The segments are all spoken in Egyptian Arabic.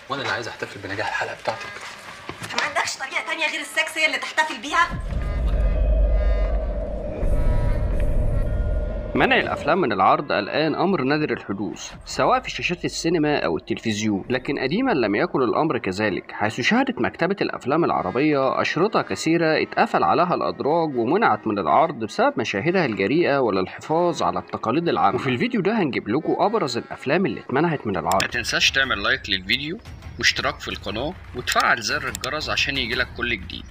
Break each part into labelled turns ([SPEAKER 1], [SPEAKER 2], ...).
[SPEAKER 1] وانا اللي عايز احتفل بنجاح الحلقه بتاعتك
[SPEAKER 2] ما عندكش طريقه تانية غير السكس هي اللي تحتفل بيها
[SPEAKER 3] منع الأفلام من العرض الآن أمر نادر الحدوث سواء في شاشات السينما أو التلفزيون لكن قديما لم يكن الأمر كذلك حيث شهدت مكتبة الأفلام العربية أشرطة كثيرة اتقفل عليها الأدراج ومنعت من العرض بسبب مشاهدها الجريئة وللحفاظ على التقاليد العامة وفي الفيديو ده هنجيب لكم أبرز الأفلام اللي اتمنعت من العرض ما تنساش تعمل لايك للفيديو واشتراك في القناة وتفعل زر الجرس عشان يجيلك كل جديد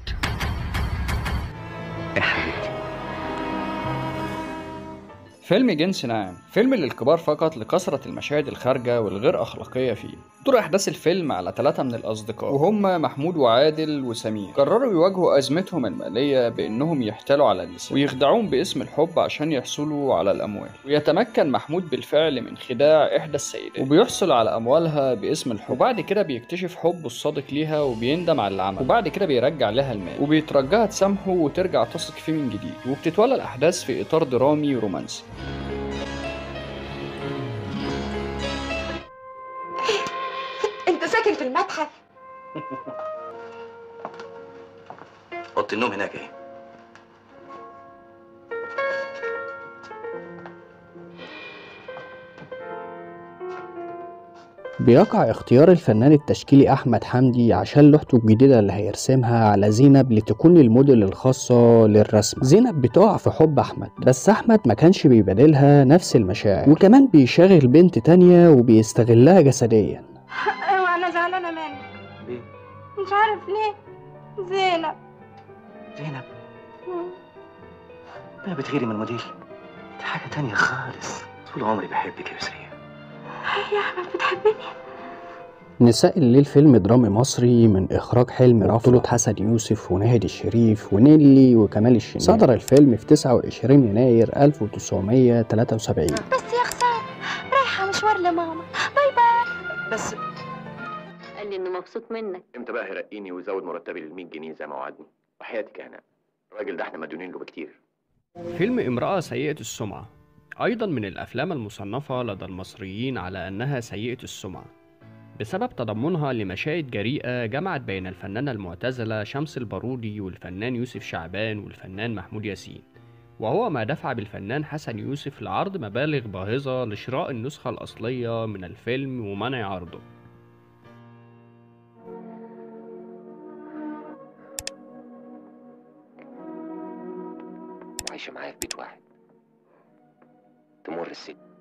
[SPEAKER 3] فيلم جنس ناعم فيلم للكبار فقط لكثرة المشاهد الخارجة والغير أخلاقية فيه تدور أحداث الفيلم على ثلاثة من الأصدقاء وهم محمود وعادل وسمير قرروا يواجهوا أزمتهم المالية بأنهم يحتالوا على النساء ويخدعوهم باسم الحب عشان يحصلوا على الأموال ويتمكن محمود بالفعل من خداع إحدى السيدات وبيحصل على أموالها باسم الحب وبعد كده بيكتشف حبه الصادق ليها وبيندم على اللي عمله وبعد كده بيرجع لها المال وبيترجاها تسامحه وترجع تثق فيه من جديد وبتتولى الأحداث في إطار درامي رومانسي
[SPEAKER 2] انت ساكن في المتحف
[SPEAKER 4] اوضه النوم هناك اهي
[SPEAKER 5] بيقع اختيار الفنان التشكيلي أحمد حمدي عشان لوحته الجديدة اللي هيرسمها على زينب لتكون الموديل الخاصة للرسم زينب بتقع في حب أحمد بس أحمد ما كانش بيبادلها نفس المشاعر وكمان بيشغل بنت تانية وبيستغلها جسديا
[SPEAKER 6] ايوه انا زعلانه منك
[SPEAKER 4] ليه؟
[SPEAKER 6] مش عارف ليه زينب
[SPEAKER 4] زينب ما بتغيري من الموديل دي حاجة تانية خالص طول عمري بحبك يا يسرية
[SPEAKER 6] يا احمد بتحبني
[SPEAKER 5] نساء الليل فيلم درامي مصري من إخراج حلمي رافع بطولة حسن يوسف وناهد الشريف ونيلي وكمال الشناوي صدر الفيلم في 29 يناير 1973
[SPEAKER 6] بس يا خساره رايحه مشوار لماما باي باي
[SPEAKER 2] بس
[SPEAKER 7] قال لي انه مبسوط منك
[SPEAKER 8] امتى بقى هيرقيني ويزود مرتبي لل 100 جنيه زي ما وعدني وحياتك يا هنا الراجل ده احنا مديونين له بكتير
[SPEAKER 3] فيلم امرأة سيئة السمعة أيضا من الأفلام المصنفة لدى المصريين على أنها سيئة السمعة بسبب تضمنها لمشاهد جريئة جمعت بين الفنانة المعتزلة شمس البارودي والفنان يوسف شعبان والفنان محمود ياسين وهو ما دفع بالفنان حسن يوسف لعرض مبالغ باهظة لشراء النسخة الأصلية من الفيلم ومنع عرضه
[SPEAKER 8] وعايشة معايا في بيت واحد تمر الست